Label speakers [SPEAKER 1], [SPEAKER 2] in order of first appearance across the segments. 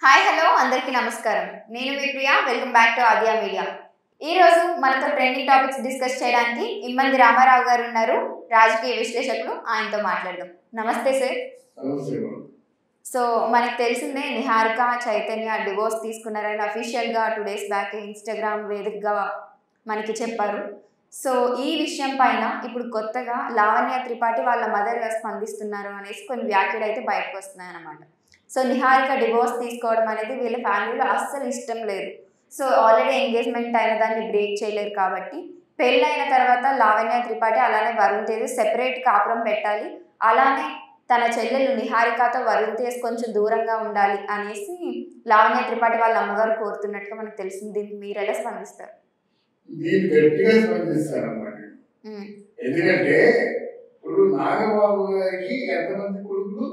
[SPEAKER 1] Hi hello అందరికీ నమస్కారం నేను మీ Priya welcome back to Aadiya media ఈ రోజు మనతో ట్రెండింగ్ టాపిక్స్ డిస్కస్ చేయడానికి ఇమ్మంది రామారావు గారు ఉన్నారు రాజకీయ విశ్లేషకులు ఆయనతో మాట్లాడదాం నమస్తే సార్
[SPEAKER 2] నమస్తే మేడం.
[SPEAKER 1] సో మనకు తెలిసిందే నిహారిక చైతన్య డివోర్స్ తీసుకున్నారని అఫీషియల్గా టూ డేస్ బ్యాక్ ఇన్స్టాగ్రామ్ వేదికగా మనకి చెప్పారు సో ఈ విషయం పైన ఇప్పుడు కొత్తగా లావణ్య త్రిపాఠి వాళ్ళ మదర్ స్పందిస్తున్నారు అనేసి కొన్ని వ్యాఖ్యలు అయితే బయటకు వస్తున్నాయి అన్నమాట సో నిహారిక డివోర్స్ తీసుకోవడం అనేది వీళ్ళ ఫ్యామిలీలో అస్సలు ఇష్టం లేదు సో ఆల్రెడీ ఎంగేజ్మెంట్ అయిన దాన్ని బ్రేక్ చేయలేరు కాబట్టి పెళ్ళైన తర్వాత లావణ్య త్రిపాఠి అలానే వరుణ్ తేజ్ సెపరేట్ కాపురం పెట్టాలి అలానే తన చెల్లెలు నిహారికతో వరుణ్ తేజ్ కొంచెం దూరంగా ఉండాలి అనేసి లావణ్య త్రిపాఠి వాళ్ళ అమ్మగారు కోరుతున్నట్టుగా మనకు తెలిసింది దీనికి మీరు ఎలా స్పందిస్తారు
[SPEAKER 2] దీన్ని గట్టిగా స్పందిస్తానన్నమాట
[SPEAKER 1] ఉమ్,
[SPEAKER 2] ఎందుకంటే ఇప్పుడు నాగబాబు గారికి ఎంతమంది కొడుకులు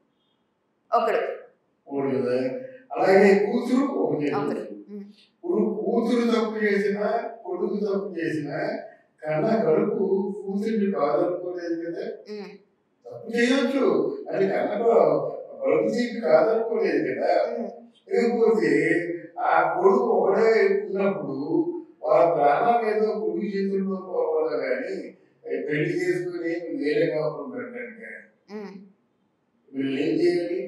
[SPEAKER 1] ఒకడు
[SPEAKER 2] మూడు కదా అలాగే కూతురు ఒకటి
[SPEAKER 1] ఒకరు ఉమ్,
[SPEAKER 2] ఇప్పుడు కూతురు తప్పు చేసిన కొడుకు తప్పు చేసిన కన్నా కడుపు కూతురిని కాదనుకోలేదు కదా
[SPEAKER 1] ఉమ్,
[SPEAKER 2] తప్పు చేయొచ్చు అది కన్న కడుపు తీపి కాదనుకోలేదు కదా
[SPEAKER 1] ఉమ్,
[SPEAKER 2] లేకపోతే ఆ కొడుకు ఒకడే ఉన్నప్పుడు వాళ్ళ ప్రాణాలు ఏదో కొడుకు చేతుల్లో పోవాలి కానీ పెళ్లి చేసుకుని వేరే కాపురం పెట్టడానికి
[SPEAKER 1] ఉమ్,
[SPEAKER 2] వీళ్ళు ఏం చేయాలి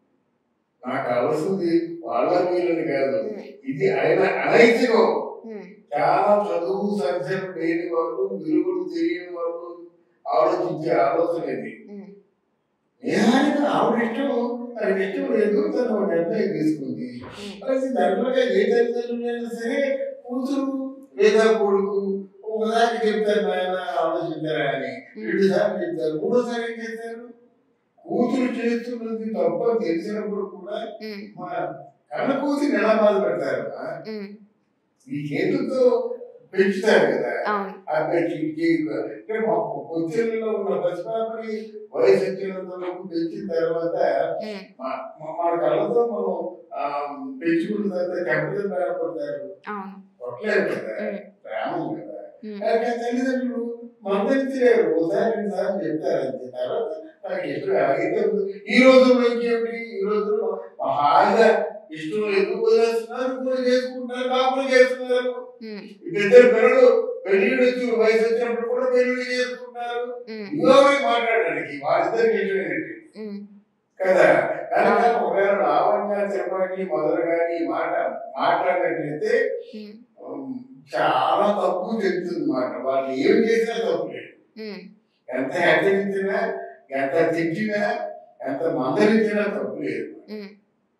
[SPEAKER 2] నాకు కావాల్సింది వాళ్ళ వీళ్ళని కాదు
[SPEAKER 1] ఉమ్,
[SPEAKER 2] ఇది ఆయన అనైతికం
[SPEAKER 1] ఉమ్,
[SPEAKER 2] చాలా చదువు సంచయం లేని వాళ్ళు విలువలు తెలియని వాళ్ళు ఆలోచించే ఆలోచన ఇది
[SPEAKER 1] ఉమ్,
[SPEAKER 2] నిజానికి ఆవిడ ఇష్టం తనకి ఇష్టం లేదు తను ఒక నిర్ణయం తీసుకుంది
[SPEAKER 1] ఉమ్,
[SPEAKER 2] అలాగే దాంట్లోనే ఏ తల్లిదండ్రులైనా సరే కూతురు లేదా కొడుకు ఒకసారి చెప్తారు నాయన ఆలోచించారా అని రెండు సార్లు చెప్తారు మూడోసారి ఏం చేస్తారు కూతురు చేస్తున్నది తప్ప తెలిసినప్పుడు కూడా
[SPEAKER 1] ఉమ్,
[SPEAKER 2] మా కన్న కూతురు ఎలా బాధ పెడతారు
[SPEAKER 1] ఉమ్,
[SPEAKER 2] ఈ చేతులతో పెంచుతారు కదా
[SPEAKER 1] అవును
[SPEAKER 2] ఆ పెంచి ఇక్కడ మా పొత్తిళ్ళలో ఉన్న పసిపాపని వయసు వచ్చినంత వరకు పెంచిన తర్వాత
[SPEAKER 1] ఉమ్,
[SPEAKER 2] మా- మా- మన కళ్ళతో మనం ఆ, పెంచుకున్న తర్వాత చెంపలు బయటపడతారు
[SPEAKER 1] అవును
[SPEAKER 2] కొట్టలేరు కదా
[SPEAKER 1] ఉమ్,
[SPEAKER 2] ప్రేమం కదా
[SPEAKER 1] ఉమ్,
[SPEAKER 2] కానీ తల్లిదండ్రులు మందలించలేరు ఒకసారి రెండు సార్లు చెప్తారు అంతే తర్వాత నాకు ఇష్టం అయితే ఈ రోజుల్లో ఇంకేమిటి ఈ రోజుల్లో హాయిగా ఇష్టం లేదు వదిలేస్తున్నారు కూడా చేసుకుంటారు కాపులు చేస్తున్నారు
[SPEAKER 1] ఉమ్,
[SPEAKER 2] ఇద్దరు పిల్లలు పెళ్లి వచ్చి వయసు వచ్చినప్పుడు కూడా పెళ్లి చేసుకుంటారు
[SPEAKER 1] ఉమ్,
[SPEAKER 2] ఇంకోవే మాట్లాడడానికి వాళ్ళిద్దరికి ఇష్టమేనండి
[SPEAKER 1] ఉమ్,
[SPEAKER 2] కదా కనుక ఒకవేళ లావణ్య చెప్పడానికి మొదలు కానీ ఈ మాట మాట్లాడినట్లయితే
[SPEAKER 1] ఉమ్,
[SPEAKER 2] ఉమ్, చాలా తప్పు చెప్తుంది మాట వాళ్ళు ఏం చేసినా తప్పు లేదు
[SPEAKER 1] ఉమ్,
[SPEAKER 2] ఎంత హెచ్చరించినా ఎంత తిట్టినా ఎంత మందలించినా తప్పు లేదు
[SPEAKER 1] ఉమ్,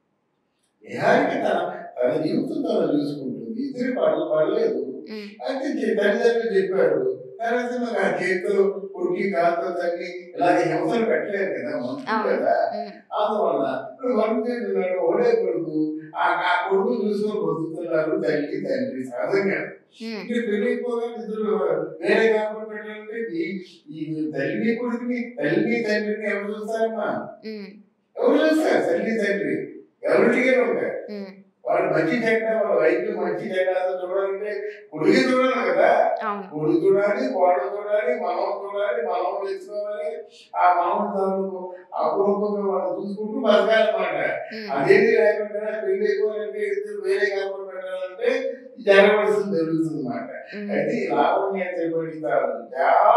[SPEAKER 2] నిహారికి తన తన జీవితం తను చూసుకుంటుంది ఇద్దరు పడలు పడలేదు
[SPEAKER 1] ఉమ్,
[SPEAKER 2] అయితే చె- తల్లిదండ్రులు చెప్పారు తర్వాత నాకు ఆ చేతితో కొట్టి కాలుతో తల్లి ఇలాగే హింసలు పెట్టలేదు కదా మనుషులు
[SPEAKER 1] అవును.
[SPEAKER 2] కదా
[SPEAKER 1] ఉమ్,
[SPEAKER 2] అందువల్ల ఇప్పుడు వండుతున్నాడు ఒకడే కొడుకు ఆ ఆ కొడుకు చూసుకొని బతుకుతున్నారు తల్లి తండ్రి సహజంగా
[SPEAKER 1] ఉమ్,
[SPEAKER 2] ఇక్కడ పెళ్ళైపోగా ఇద్దరు వేరే కాపురం పెట్టాలంటే ఈ- ఈ తల్లి కొడుకుని తల్లి తండ్రిని ఎవరు చూస్తారమ్మా
[SPEAKER 1] ఉమ్,
[SPEAKER 2] ఎవరు చూస్తారు తల్లి తండ్రి ఎవరికి ఉంటారు
[SPEAKER 1] ఉమ్,
[SPEAKER 2] వాళ్ళు మంచి చెడ్డ వాళ్ళ వైద్యం మంచి చెడ్డ అని చూడాలంటే కొడుకు చూడాలి కదా
[SPEAKER 1] అవును
[SPEAKER 2] కొడుకు చూడాలి కోడలు చూడాలి మనం చూడాలి మనం తెలుసుకోవాలి ఆ మనం తాలూకు అపూర్వంగా వాళ్ళు చూసుకుంటూ బతకాలన్నమాట
[SPEAKER 1] ఉమ్,
[SPEAKER 2] అదేది లేకుండా పెళ్లి అయిపోవాలంటే ఇద్దరు వేరే కాపురం పెట్టాలంటే జరగవలసింది జరుగుతుంది అన్నమాట
[SPEAKER 1] ఉమ్,
[SPEAKER 2] అయితే ఈ లావణ్య త్రిపడి తాలూకు చాలా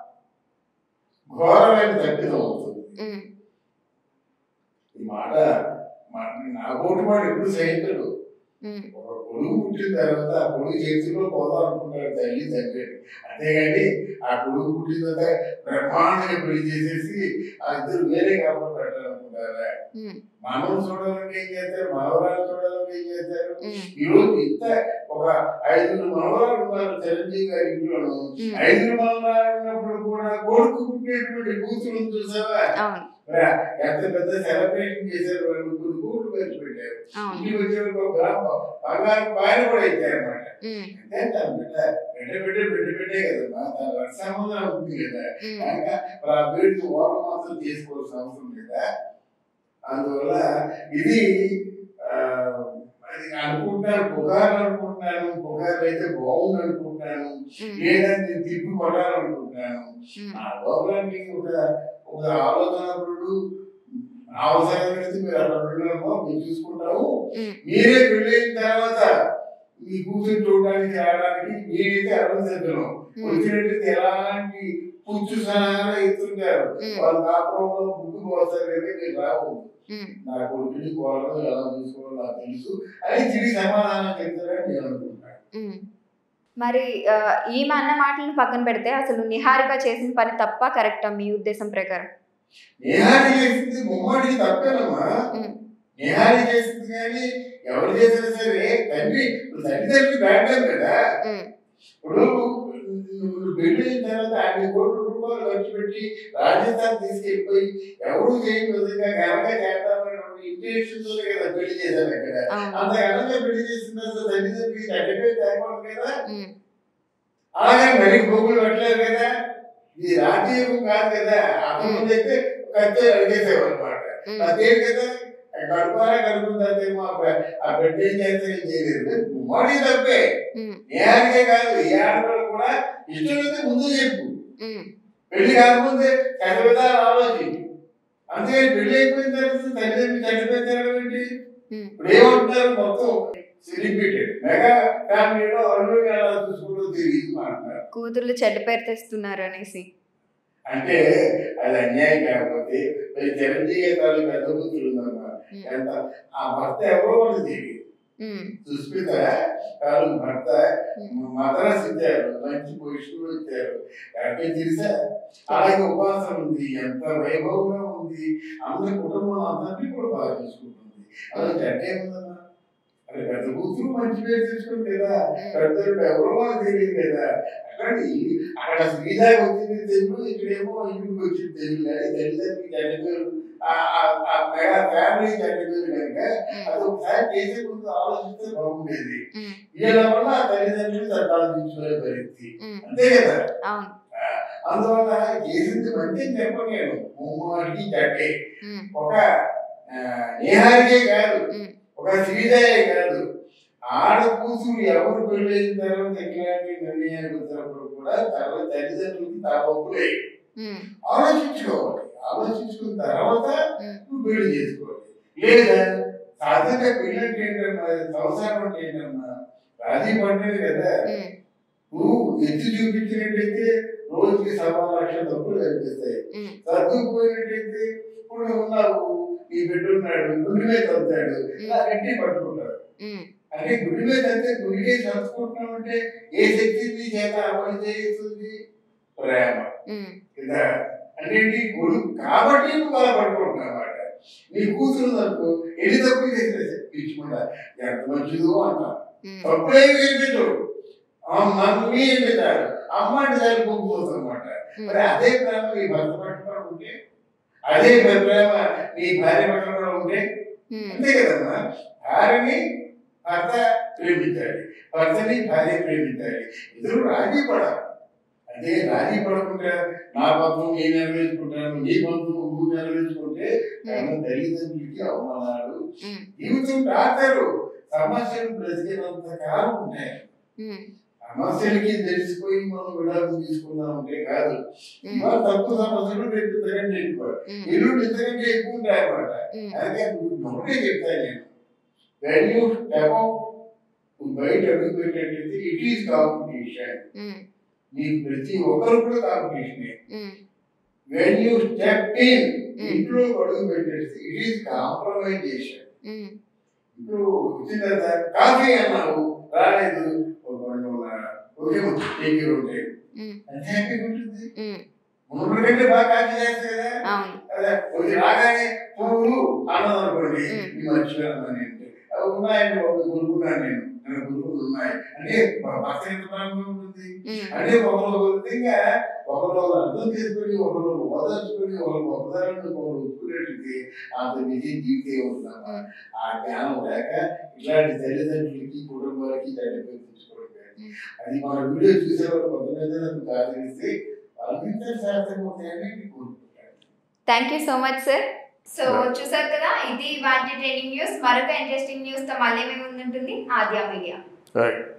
[SPEAKER 2] ఘోరమైన తప్పిదం అవుతుంది
[SPEAKER 1] ఉమ్,
[SPEAKER 2] ఈ మాట మా- నా కోటి మాట ఎప్పుడు సహించడు
[SPEAKER 1] ఉమ్,
[SPEAKER 2] ఒక కొడుకు పుట్టిన తర్వాత ఆ కొడుకు చేతిలో పోదాం అనుకుంటాడు తల్లి తండ్రి అంతేగాని ఆ కొడుకు పుట్టిన తర్వాత బ్రహ్మాండంగా పెళ్లి చేసేసి ఆ ఇద్దరు వేరే కాపురం పెట్టాలనుకుంటారా
[SPEAKER 1] ఉమ్,
[SPEAKER 2] మనం చూడాలంటే ఏం చేస్తారు మనవరాలు చూడాలంటే ఏం చేస్తారు
[SPEAKER 1] ఉమ్,
[SPEAKER 2] ఈ రోజు ఇంత ఒక ఐదుగురు మనవరాలు ఉన్నారు చిరంజీవి గారి ఇంట్లోను
[SPEAKER 1] ఉమ్,
[SPEAKER 2] ఐదుగురు మనవరాలు ఉన్నప్పుడు కూడా కొడుకు పుట్టినటువంటి కూతురు చూసావా
[SPEAKER 1] అవును
[SPEAKER 2] మరి ఎంత పెద్ద సెలబ్రేషన్ చేశారు వాళ్ళు ముగ్గురు కూతురు ఖర్చు పెట్టారు
[SPEAKER 1] అవును
[SPEAKER 2] ఇంటికి వచ్చేవాళ్ళకి ఒక గ్రామ బంగారం బాయన కూడా ఇచ్చారన్నమాట
[SPEAKER 1] ఉమ్,
[SPEAKER 2] అంటే తన బిడ్డ బిడ్డ బిడ్డ బిడ్డ బిడ్డే కదమ్మా తన రక్ష సంబంధం ఉంటుంది కదా
[SPEAKER 1] ఉమ్,
[SPEAKER 2] కనుక మరి ఆ బిడ్డకి ఓరం మాత్రం చేసుకోవాల్సిన అవసరం లేదా అందువల్ల ఇది ఆ, అది అనుకుంటున్నాను పుగారు అనుకుంటున్నాను పుగారు అయితే బాగుంది అనుకుంటున్నాను
[SPEAKER 1] ఉమ్,
[SPEAKER 2] లేదా నేను తిప్పి కొట్టాలనుకుంటున్నాను
[SPEAKER 1] ఉమ్,
[SPEAKER 2] ఆ లోపలానికి ఒక ఒక ఆలోచనప్పుడు అవసరం లేదు మీరు అక్కడ ఉండడమో మేము చూసుకుంటాము
[SPEAKER 1] ఉమ్,
[SPEAKER 2] మీరే పెళ్ళైన తర్వాత మీ కూతురు చూడడానికి రావడానికి మీరైతే అనుమతించడం
[SPEAKER 1] ఉమ్,
[SPEAKER 2] వచ్చినట్టు ఎలాంటి పుచ్చు సలహాలు ఇస్తుంటారు
[SPEAKER 1] ఉమ్,
[SPEAKER 2] వాళ్ళ కాపురంలో ముందు పోతారు కానీ మీరు రావు
[SPEAKER 1] ఉమ్.
[SPEAKER 2] నా కొడుకుని కోడలు ఎలా చూసుకోవాలో నాకు తెలుసు అని తిరిగి సమాధానం చెప్తారని నేను అనుకుంటాను
[SPEAKER 1] ఉమ్. మరి ఆ, ఈమె అన్న మాటలను పక్కన పెడితే అసలు నిహారిక చేసిన పని తప్ప కరెక్టా మీ ఉద్దేశం ప్రకారం
[SPEAKER 2] నిహారి చేసింది ముమ్మాడికి తప్పేనమ్మా
[SPEAKER 1] ఉమ్,
[SPEAKER 2] నిహారి చేసింది కానీ ఎవరు చేసినా సరే తండ్రి ఇప్పుడు తల్లిదండ్రులు బ్యాడ్డం కదా
[SPEAKER 1] ఉమ్,
[SPEAKER 2] ఇప్పుడు నువ్వు పెళ్లి అయిన తర్వాత యాభై కోట్ల రూపాయలు ఖర్చు పెట్టి రాజస్థాన్ తీసుకెళ్ళిపోయి ఎవరు చేయని విధంగా ఘనంగా చేద్దామనేటువంటి ఇంటెన్షన్ కదా పెళ్లి చేశారు అక్కడ
[SPEAKER 1] అవును
[SPEAKER 2] అంత ఘనంగా పెళ్లి చేసిన తర్వాత తల్లిదండ్రులకి తగ్గట్టే తేకూడదు కదా
[SPEAKER 1] ఉమ్,
[SPEAKER 2] అలాగే మరి భూములు పెట్టలేరు కదా ఇది రాజకీయం కాదు కదా అప్పుడు అయితే కత్తి అడిగేసేవారు అనమాట
[SPEAKER 1] ఉమ్,
[SPEAKER 2] అదేం కదా కడుపారా కడుపుతుందేమో ఆ బిడ్డ ఏం చేస్తే ఏం చేయలేదు మోడీ తప్పే
[SPEAKER 1] ఉమ్,
[SPEAKER 2] ఏ ఆడికే కాదు ఏ ఆడవాళ్ళు కూడా ఇష్టం అయితే ముందు చెప్పు
[SPEAKER 1] ఉమ్,
[SPEAKER 2] పెళ్లి కాకముందే కథ విధాలు ఆలోచించు అంతేగాని పెళ్లి అయిపోయిన తర్వాత తల్లిదండ్రులు చనిపోయిన తర్వాత ఏంటి
[SPEAKER 1] ఉమ్,
[SPEAKER 2] ఇప్పుడు ఏమంటారు మొత్తం రిపీటెడ్ మెగా ఫ్యామిలీలో అల్లుడిని ఎలా చూసుకోవడం తెలియదు అంటారు
[SPEAKER 1] కూతుర్లు చెడ్డ పేరు తెస్తున్నారు అనేసి
[SPEAKER 2] అంటే అది అన్యాయం కాకపోతే మరి చిరంజీవి తాలూకు పెద్ద కూతురు ఉందమ్మా
[SPEAKER 1] ఉమ్,
[SPEAKER 2] ఎంత ఆ భర్త ఎవరో మనకు తెలియదు
[SPEAKER 1] ఉమ్,
[SPEAKER 2] సుస్మిత తాలూకు భర్త
[SPEAKER 1] ఉమ్,
[SPEAKER 2] మద్రాసు ఇచ్చారు మంచి పొజిషన్ ఇచ్చారు అంటే తెలుసా అలాగే ఉపాసన ఉంది ఎంత వైభవంగా ఉంది అందరి కుటుంబం అందరినీ కూడా బాగా చూసుకుంటుంది అది చెడ్డ ఏముందమ్మా అది పెద్ద కూతురు మంచి పేరు తెచ్చుకుంది కదా పెద్దలు ఎవరో వాళ్ళకి తెలియదు కదా అట్లాంటి అక్కడ శ్రీదాయి వచ్చింది తెలుగు ఇక్కడేమో ఇంటికి వచ్చింది తెలుగు కానీ తల్లిదండ్రులకి చెడ్డ పేరు ఆ- ఆ- ఆ మెగా ఫ్యామిలీ చెడ్డ పేరు కనుక అది ఒకసారి చేసే ముందు ఆలోచిస్తే బాగుండేది
[SPEAKER 1] ఉమ్,
[SPEAKER 2] వీళ్ళ వల్ల ఆ తల్లిదండ్రులు చట్టాలు తీసుకునే పరిస్థితి
[SPEAKER 1] ఉమ్,
[SPEAKER 2] అంతే కదా
[SPEAKER 1] అవును
[SPEAKER 2] ఆ, అందువల్ల చేసింది మంచి చెప్పను నేను ముమ్మాటికి చెడ్డే
[SPEAKER 1] ఉమ్,
[SPEAKER 2] ఒక ఆ, నేహారికే కాదు
[SPEAKER 1] ఉమ్,
[SPEAKER 2] ఒక శ్రీదయే కాదు ఆడ కూతురు ఎవరు పెళ్ళైన తర్వాత ఎట్లాంటి నిర్ణయానికి వచ్చినప్పుడు కూడా తన తల్లిదండ్రులకి తన ఒప్పులే
[SPEAKER 1] ఉమ్,
[SPEAKER 2] ఆలోచించుకోవాలి ఆలోచించుకున్న తర్వాత
[SPEAKER 1] ఉమ్,
[SPEAKER 2] నువ్వు పెళ్లి చేసుకోవాలి లేదా సాధారణంగా పెళ్లి అంటే ఏంటమ్మా సంసారం అంటే ఏంటమ్మా రాజీ పడ్డది కదా
[SPEAKER 1] ఉమ్,
[SPEAKER 2] నువ్వు ఎత్తి చూపించినట్టయితే రోజుకి సవా లక్ష తప్పులు కనిపిస్తాయి
[SPEAKER 1] ఉమ్,
[SPEAKER 2] సర్దుకుపోయినట్టయితే ఇప్పుడు నువ్వు ఉన్నావు నీ బిడ్డ ఉన్నాడు గుండె మీద తగ్గుతాడు ఇలా గట్టి పట్టుకుంటాడు
[SPEAKER 1] ఉమ్,
[SPEAKER 2] అంటే గుడి మీద అంతే గుడికే చదువుకుంటున్నాం అంటే ఏ శక్తి నీ చేత అమలు చేస్తుంది ప్రేమ
[SPEAKER 1] ఉమ్,
[SPEAKER 2] కదా అంటే ఏంటి కొడుకు కాబట్టి నువ్వు బాధపడుకుంటున్నావు అన్నమాట నీ కూతురు అనుకో ఎన్ని తప్పులు చేసేది పిచ్చుకుండా ఎంత మంచిదో అంటాం
[SPEAKER 1] ఉమ్,
[SPEAKER 2] తప్పులేమి కనిపించవు మమ్మీ అంటే చాలు అమ్మ అంటే చాలు పొంగిపోతుంది అనమాట మరి అదే ప్రేమ నీ భర్త పట్ల ఉంటే అదే ప్రేమ నీ భార్య పట్ల ఉంటే
[SPEAKER 1] ఉమ్,
[SPEAKER 2] అంతే కదమ్మా భార్యని భర్త ప్రేమించాలి భర్తని భార్య ప్రేమించాలి ఇద్దరు రాజీ పడాలి అదే రాజీ పడకుండా నా బంధం నేను నెరవేర్చుకుంటాను నీ బంధం నువ్వు నెరవేర్చుకుంటే కన్నా తల్లిదండ్రులకి అవమానాలు
[SPEAKER 1] ఉమ్,
[SPEAKER 2] జీవితం డాక్టరు సమస్యలు బ్రతికినంత కాలం ఉంటాయి
[SPEAKER 1] ఉమ్,
[SPEAKER 2] సమస్యలకి తెలిసిపోయి మనం విడాకులు తీసుకుందామంటే కాదు
[SPEAKER 1] ఉమ్,
[SPEAKER 2] ఇవాళ తక్కువ సమస్యలు రేపు ఇంతకంటే ఎక్కువ
[SPEAKER 1] ఉమ్,
[SPEAKER 2] ఎల్లుండి ఇంతకంటే ఎక్కువ ఉంటాయి అన్నమాట
[SPEAKER 1] ఉమ్,
[SPEAKER 2] అలాగే ఒకటే చెప్తాను నేను వెన్ యూ స్టెప్ బయట అడుగు పెట్టేటైతే ఇట్ ఈస్ కాంపిటీషన్
[SPEAKER 1] ఉమ్,
[SPEAKER 2] నీకు ప్రతి ఒక్కరు కూడా కాంపిటీషనే
[SPEAKER 1] um,
[SPEAKER 2] when you step in ఇంట్లో అడుగు పెట్టేసి ఇట్ ఈస్ కాంప్రమైజేషన్
[SPEAKER 1] ఉమ్,
[SPEAKER 2] ఇప్పుడు వచ్చిన తర్వాత కాఫీ అన్నావు రాలేదు ఒక రెండు వందల ఒకే కేజీ ఉంటాయి
[SPEAKER 1] ఉమ్,
[SPEAKER 2] అంతే హ్యాపీగా ఉంటుంది
[SPEAKER 1] ఉమ్,
[SPEAKER 2] మునుపటి కంటే బాగా కాఫీ చేస్తుంది కదా
[SPEAKER 1] అవును
[SPEAKER 2] అదే వచ్చి రాగానే పువ్వులు అన్నం అనుకోండి
[SPEAKER 1] మ్మ్.
[SPEAKER 2] ఈ మర్చిపోయాను అని అంటే అవి ఉన్నాయండి ఒక గురుకున్నాను నేను నేను గురుకులు ఉన్నాయి అంటే మా భర్త ఎంత ప్రారంభం ఉంటుంది
[SPEAKER 1] ఉమ్,
[SPEAKER 2] అంటే ఒకరు ఒక విధంగా ఒకరు అర్థం చేసుకుని ఒకరు ఓదార్చుకుని ఒకరు గొప్పదారులను ఒకరు ఒప్పుకునేటికి అంత విజయం జీవితం ఉంటుందమ్మా
[SPEAKER 1] మ్మ్.
[SPEAKER 2] ఆ జ్ఞానం లేక ఇట్లాంటి తల్లిదండ్రులకి కుటుంబాలకి తల్లిదండ్రులు తెచ్చుకోవడం కానీ
[SPEAKER 1] మ్మ్.
[SPEAKER 2] అది మన వీడియో చూసేవాళ్ళు కొంతమంది నాకు ఆదరిస్తే వాళ్ళకి ఇంత శాతం అవుతాయని నేను కోరుకుంటాను
[SPEAKER 1] thank you so much sir so చూసారు కదా ఇది వాటి ట్రైనింగ్ న్యూస్ మరొక ఇంట్రెస్టింగ్ న్యూస్ తో మళ్ళీ మేము ముందుంటుంది ఆద్యా మీడియా
[SPEAKER 2] రైట్